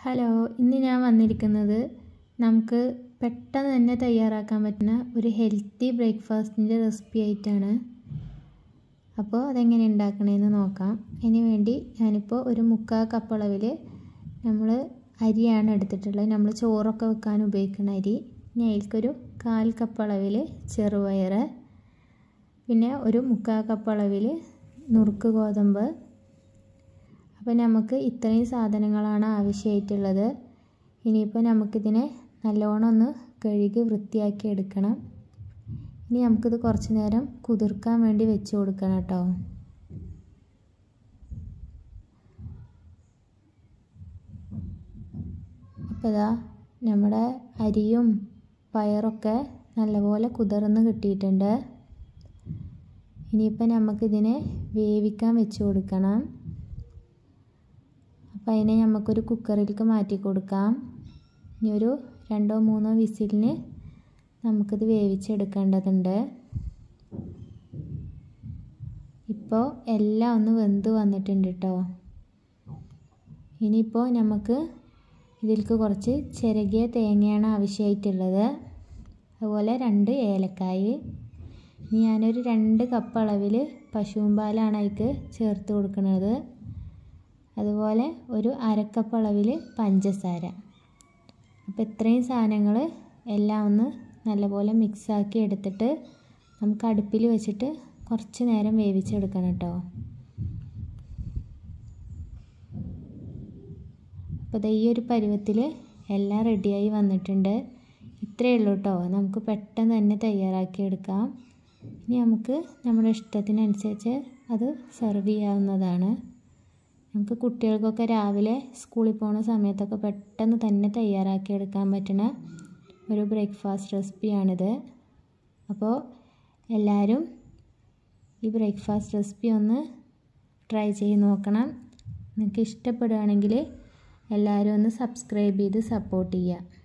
hello ഇന്ന് ഞാൻ വന്നിരിക്കുന്നത് നമുക്ക് പെട്ടെന്ന് തന്നെ തയ്യാറാക്കാൻ പറ്റുന്ന ഒരു ഹെൽത്തി ബ്രേക്ക്ഫാസ്റ്റിൻ്റെ റെസിപ്പി ആയിട്ടാണ് അപ്പോൾ അതെങ്ങനെ ഉണ്ടാക്കണമെന്ന് നോക്കാം അതിന് വേണ്ടി ഞാനിപ്പോൾ ഒരു മുക്കാൽ കപ്പ് അളവിൽ നമ്മൾ അരിയാണ് എടുത്തിട്ടുള്ളത് നമ്മൾ ചോറൊക്കെ വെക്കാൻ ഉപയോഗിക്കുന്ന അരി ഇനി അതിൽക്കൊരു കാൽ കപ്പ് അളവിൽ ചെറുപയർ പിന്നെ ഒരു മുക്കാൽ കപ്പ് അളവിൽ നുറുക്ക് ഗോതമ്പ് അപ്പോൾ നമുക്ക് ഇത്രയും സാധനങ്ങളാണ് ആവശ്യമായിട്ടുള്ളത് ഇനിയിപ്പോൾ നമുക്കിതിനെ നല്ലോണം ഒന്ന് കഴുകി വൃത്തിയാക്കി എടുക്കണം ഇനി നമുക്കിത് കുറച്ച് നേരം കുതിർക്കാൻ വേണ്ടി വെച്ച് കൊടുക്കണം കേട്ടോ അപ്പോൾ ഇതാ നമ്മുടെ അരിയും പയറൊക്കെ നല്ലപോലെ കുതിർന്ന് കിട്ടിയിട്ടുണ്ട് ഇനിയിപ്പോൾ നമുക്കിതിനെ വേവിക്കാൻ വെച്ച് കൊടുക്കണം അപ്പോൾ അതിനെ നമുക്കൊരു കുക്കറിലേക്ക് മാറ്റി കൊടുക്കാം ഇനി ഒരു രണ്ടോ മൂന്നോ വിസിലിന് നമുക്കിത് വേവിച്ചെടുക്കേണ്ടതുണ്ട് ഇപ്പോൾ എല്ലാം ഒന്ന് വെന്ത് വന്നിട്ടുണ്ട് കേട്ടോ ഇനിയിപ്പോൾ നമുക്ക് ഇതിലേക്ക് കുറച്ച് ചിരകിയ തേങ്ങയാണ് ആവശ്യമായിട്ടുള്ളത് അതുപോലെ രണ്ട് ഏലക്കായ് ഇനി ഞാനൊരു രണ്ട് കപ്പ് അളവിൽ പശുവും പാലാണ് അതിക്ക് ചേർത്ത് കൊടുക്കുന്നത് അതുപോലെ ഒരു അരക്കപ്പ് അളവിൽ പഞ്ചസാര അപ്പോൾ ഇത്രയും സാധനങ്ങൾ എല്ലാം ഒന്ന് നല്ലപോലെ മിക്സാക്കി എടുത്തിട്ട് നമുക്ക് അടുപ്പിൽ വെച്ചിട്ട് കുറച്ച് നേരം വേവിച്ചെടുക്കണം കേട്ടോ അപ്പോൾ ഈ ഒരു പരുവത്തിൽ എല്ലാം റെഡിയായി വന്നിട്ടുണ്ട് ഇത്രയേ ഉള്ളൂ കേട്ടോ നമുക്ക് പെട്ടെന്ന് തന്നെ തയ്യാറാക്കി എടുക്കാം ഇനി നമുക്ക് നമ്മുടെ ഇഷ്ടത്തിനനുസരിച്ച് അത് സെർവ് ചെയ്യാവുന്നതാണ് നമുക്ക് കുട്ടികൾക്കൊക്കെ രാവിലെ സ്കൂളിൽ പോകുന്ന സമയത്തൊക്കെ പെട്ടെന്ന് തന്നെ തയ്യാറാക്കി എടുക്കാൻ പറ്റുന്ന ഒരു ബ്രേക്ക്ഫാസ്റ്റ് റെസിപ്പിയാണിത് അപ്പോൾ എല്ലാവരും ഈ ബ്രേക്ക്ഫാസ്റ്റ് റെസിപ്പി ഒന്ന് ട്രൈ ചെയ്ത് നോക്കണം നിങ്ങൾക്ക് ഇഷ്ടപ്പെടുകയാണെങ്കിൽ എല്ലാവരും ഒന്ന് സബ്സ്ക്രൈബ് ചെയ്ത് സപ്പോർട്ട് ചെയ്യുക